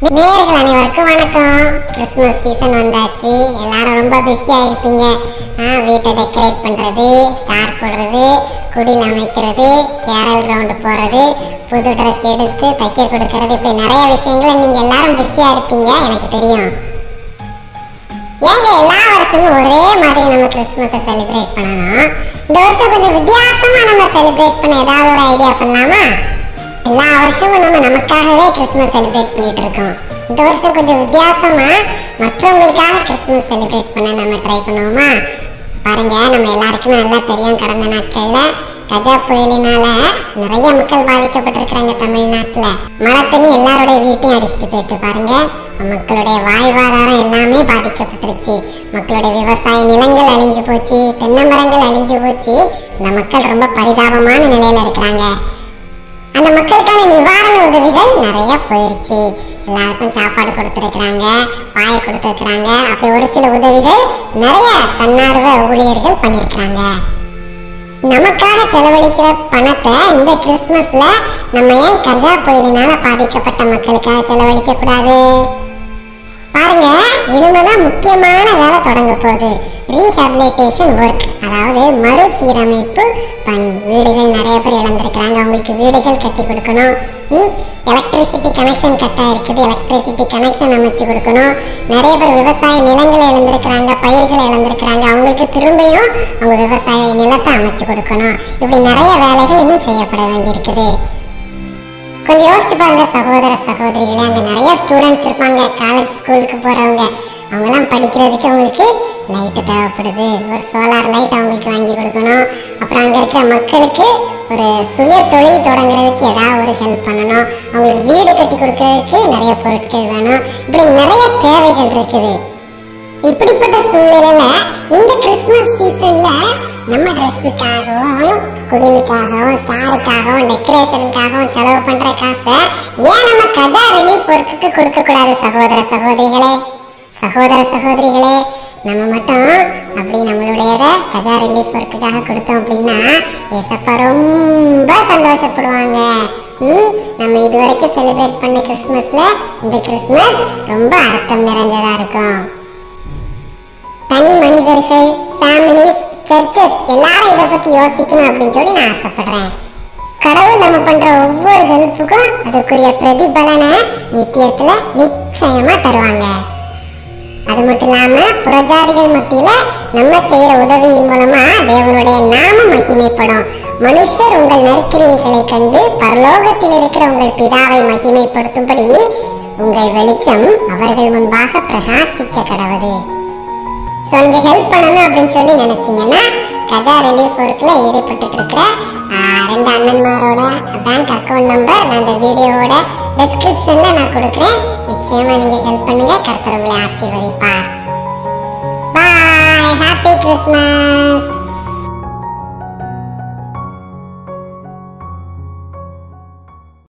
நேயர்கள் அனைவருக்கும் வணக்கம் கிறிஸ்மஸ் சீசன் வந்தாச்சு எல்லாரும் ரொம்ப பிஸியா இருப்பீங்க ஆ, வீட்டை டெக்கரேட் பண்றது ஸ்டார் போடுறது குடில் அமைக்கிறது கேரல் ரவுண்டு போறது புது ட்ரெஸ் எடுத்து தைக்க கொடுக்கறது இப்படி நிறைய விஷயங்களை நீங்க எல்லாரும் பிஸியா இருப்பீங்க எனக்கு தெரியும் ஏங்க எல்லா வருஷமும் ஒரே மாதிரி நம்ம கிறிஸ்மஸை செலிப்ரேட் பண்ணணும் இந்த வருஷம் கொஞ்சம் வித்தியாசமா நம்ம செலிப்ரேட் பண்ண ஏதாவது ஒரு ஐடியா பண்ணலாமா எல்லா வருஷமும் நம்ம நமக்காகவே கிறிஸ்மஸ் செலிப்ரேட் பண்ணிட்டு இருக்கோம் இந்த வருஷம் கொஞ்சம் வித்தியாசமா மற்றவங்களுக்காக கிறிஸ்மஸ் செலிப்ரேட் பண்ண நம்ம ட்ரை பண்ணுவோமா பாருங்க நம்ம எல்லாருக்குமே நல்லா தெரியும் கடந்த நாட்கள்ல கஜா புயலினால நிறைய மக்கள் பாதிக்கப்பட்டிருக்கிறாங்க தமிழ்நாட்டுல மழை தண்ணி எல்லாருடைய வீட்டையும் அடிச்சுட்டு போயிட்டு பாருங்க மக்களுடைய வாழ்வாதாரம் எல்லாமே பாதிக்கப்பட்டுருச்சு மக்களுடைய விவசாய நிலங்கள் அழிஞ்சு போச்சு தென்னை மரங்கள் அழிஞ்சு போச்சு இந்த மக்கள் ரொம்ப பரிதாபமான நிலையில இருக்கிறாங்க அந்த மக்களுக்கான நிவாரண உதவிகள் நிறைய போயிருச்சு எல்லாருக்கும் சாப்பாடு கொடுத்துருக்குறாங்க பாய் கொடுத்துருக்குறாங்க அப்படி ஒரு சில உதவிகள் நிறைய தன்னார்வ ஊழியர்கள் பண்ணியிருக்கிறாங்க நமக்காக செலவழிக்கிற பணத்தை இந்த கிறிஸ்மஸ்ல நம்ம ஏன் கஜா புயலினால பாதிக்கப்பட்ட மக்களுக்காக செலவழிக்க கூடாது பாருங்க இனிமேதான் முக்கியமான வேலை தொடங்க போகுது ரீஹபிலிட்டேஷன் ஒர்க் அதாவது மறுசீரமைப்பு பணி வீடுகள் நிறைய பேர் இழந்திருக்கிறாங்க அவங்களுக்கு வீடுகள் கட்டி கொடுக்கணும் எலக்ட்ரிசிட்டி கனெக்ஷன் கட்டாக இருக்குது எலக்ட்ரிசிட்டி கனெக்ஷன் அமைச்சு கொடுக்கணும் நிறைய பேர் விவசாய நிலங்களை இழந்திருக்கிறாங்க பயிர்களை இழந்திருக்கிறாங்க அவங்களுக்கு திரும்பியும் அவங்க விவசாய நிலத்தை அமைச்சு கொடுக்கணும் இப்படி நிறைய வேலைகள் இன்னும் செய்யப்பட வேண்டியிருக்குது கொஞ்சம் யோசிச்சு பாருங்க சகோதர சகோதரிகளே அங்க நிறைய ஸ்டூடெண்ட்ஸ் இருப்பாங்க காலேஜ் ஸ்கூலுக்கு போறவங்க அவங்கெல்லாம் படிக்கிறதுக்கு அவங்களுக்கு லைட் தேவைப்படுது ஒரு சோலார் லைட் அவங்களுக்கு வாங்கி கொடுக்கணும் அப்புறம் அங்க இருக்கிற மக்களுக்கு ஒரு சுய தொழில் தொடங்குறதுக்கு ஏதாவது ஒரு ஹெல்ப் பண்ணணும் அவங்களுக்கு வீடு கட்டி கொடுக்கறதுக்கு நிறைய பொருட்கள் வேணும் இப்படி நிறைய தேவைகள் இருக்குது இப்படிப்பட்ட சூழ்நிலையில இந்த கிறிஸ்மஸ் சீசன்ல நம்ம ட்ரெஸ்ஸுக்காகவும் குடிலுக்காகவும் ஸ்டாருக்காகவும் டெக்கரேஷனுக்காகவும் செலவு பண்ற காசை ஏன் நம்ம கஜா ரிலீஃப் ஒர்க்குக்கு கொடுக்க கூடாது சகோதர சகோதரிகளே சகோதர சகோதரிகளே நம்ம மட்டும் அப்படி நம்மளுடையத கஜா ரிலீஃப் ஒர்க்குக்காக கொடுத்தோம் அப்படின்னா ஏசப்பா ரொம்ப சந்தோஷப்படுவாங்க ம், நம்ம இது வரைக்கும் செலிப்ரேட் பண்ண கிறிஸ்மஸ்ல இந்த கிறிஸ்மஸ் ரொம்ப அர்த்தம் நிறைஞ்சதா இருக்கும் தனி மனிதர்கள் ஃபேமிலிஸ் சர்ச்சஸ் எல்லாரும் இதை பத்தி யோசிக்கணும் அப்படின்னு சொல்லி நான் ஆசைப்படுறேன் கடவுள் நம்ம பண்ற ஒவ்வொரு ஹெல்ப்புக்கும் அதுக்குரிய பிரதிபலனை நித்தியத்துல நிச்சயமா தருவாங்க அது மட்டும் இல்லாம புறஜாதிகள் மத்தியில நம்ம செய்யற உதவியின் மூலமா தேவனுடைய நாம மகிமைப்படும் மனுஷர் உங்கள் நற்கிரியைகளை கண்டு பரலோகத்தில் இருக்கிற உங்கள் பிதாவை மகிமைப்படுத்தும்படி உங்கள் வெளிச்சம் அவர்கள் முன்பாக பிரகாசிக்க கடவுது ஸோ நீங்க ஹெல்ப் பண்ணணும் அப்படின்னு சொல்லி நினைச்சீங்கன்னா கஜா ரிலீஃப் ஒர்க்ல ஈடுபட்டு இருக்கிற ரெண்டு அண்ணன்மாரோட பேங்க் அக்கவுண்ட் நம்பர் நான் இந்த வீடியோவோட டிஸ்கிரிப்ஷன்ல நான் கொடுக்குறேன் நிச்சயமா நீங்க ஹெல்ப் பண்ணுங்க கர்த்தர் உங்களை ஆசீர்வதிப்பார் பாய் ஹாப்பி கிறிஸ்மஸ்